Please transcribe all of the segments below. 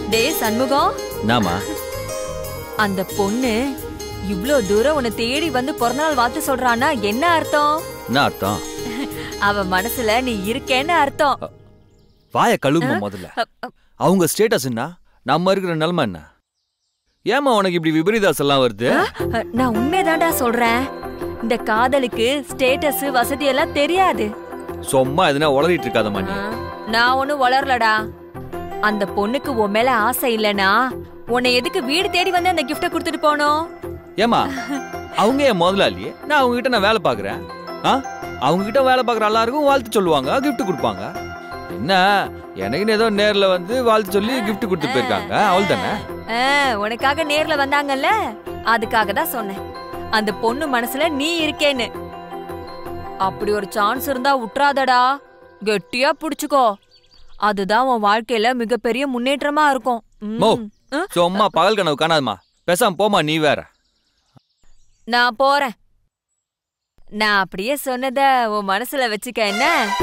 டேய் சண்முகம் என்னம்மா அந்த பொண்ணு இவ்ளோ தூரம் உன்னை தேடி வந்து பிறந்தநாள் வாழ்த்து சொல்றான்னா என்ன அர்த்தம் என்ன அர்த்தம் அவ மனசுல நீ இருக்கேன்னு அர்த்தம் வாய கழுவுமா முதல்ல அ, அ, அவங்க ஸ்டேட்டஸ் என்ன நம்ம இருக்கிற நிலைமை என்ன ஏமா உனக்கு இப்படி விபரீதாஸ் எல்லாம் வருது அ, நான் உண்மைதான்டா சொல்றேன் இந்த காதலுக்கு ஸ்டேட்டஸ் வசதி எல்லாம் தெரியாது சும்மா எதுனா உளறிட்டு இருக்காதம்மா நீ ஆ, நான் ஒண்ணும் வளரலடா அந்த பொண்ணுக்கு உன் மேல ஆசை இல்லனா உன்னை எதுக்கு வீடு தேடி வந்து அந்த கிஃப்ட கொடுத்துட்டு போனோம் ஏமா அவங்க என் முதலாளி நான் அவங்க கிட்ட நான் வேலை பாக்குறேன் ஆ அவங்க கிட்ட வேலை பாக்குற எல்லாருக்கும் வாழ்த்து சொல்லுவாங்க gift கொடுப்பாங்க என்ன எனக்குன்னு ஏதோ நேர்ல வந்து வாழ்த்து சொல்லி gift கொடுத்து போயிருக்காங்க அவள் தானே ஆ, உனக்காக நேர்ல வந்தாங்கல்ல அதுக்காக தான் சொன்னேன் அந்த பொண்ணு மனசுல நீ இருக்கேன்னு அப்படி ஒரு சான்ஸ் இருந்தா உட்றாதடா கெட்டியா புடிச்சுக்கோ அதுதான் உன் வாழ்க்கையில மிகப்பெரிய முன்னேற்றமா இருக்கும் ம். மோ. ஆ, சும்மா பகல் கனவு காணாதம்மா பேசாம போமா நீ வேற நான் போறேன் நான் அப்படியே சொன்னத உன் மனசுல வச்சுக்க என்ன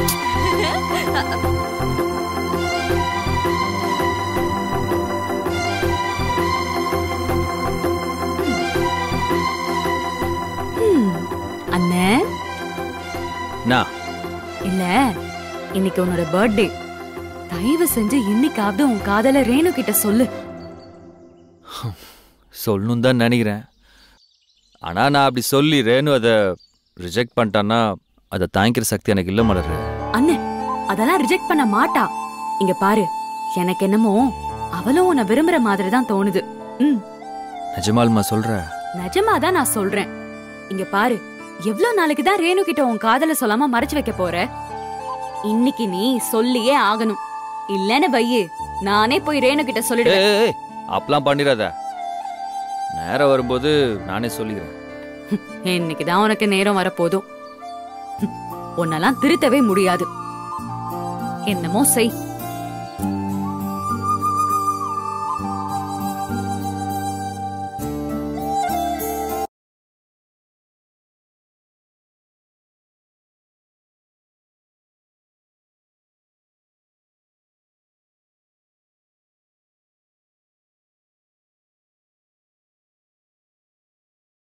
அண்ணே நான் இல்ல இன்னைக்கு உன்னோட பர்த்டே தயவு செஞ்சு இன்னைக்காவது உன் காதல ரேணு கிட்ட சொல்லு சொல்லணும் தான் நினைக்கிறேன் ஆனா நான் அப்படி சொல்லி ரேணு அதை ரிஜெக்ட் பண்ணிட்டான்னா அதை தாங்கிக்கிற சக்தி எனக்கு இல்லை மலர் அண்ணே அதெல்லாம் ரிஜெக்ட் பண்ண மாட்டா இங்க பாரு எனக்கு என்னமோ அவளும் உன்னை விரும்புற மாதிரி தான் தோணுது ம் நிஜமாலுமா சொல்ற நிஜமாதான் நான் சொல்றேன் இங்க பாரு எவ்வளவு நாளைக்கு தான் ரேணு கிட்ட உன் காதல சொல்லாம மறைச்சு வைக்க போற இன்னைக்கு நீ சொல்லியே ஆகணும் இல்லன்னு வையு நானே போய் ரேணு கிட்ட ஏய், சொல்லிடுவேன் ஏய் ஏய், அப்பெல்லாம் பண்ணிடாத நேரம் வரும்போது நானே சொல்லிக்கிறேன் இன்னைக்குதான் உனக்கு நேரம் வரப்போதும் உன்னெல்லாம் திருத்தவே முடியாது என்னமோ செய்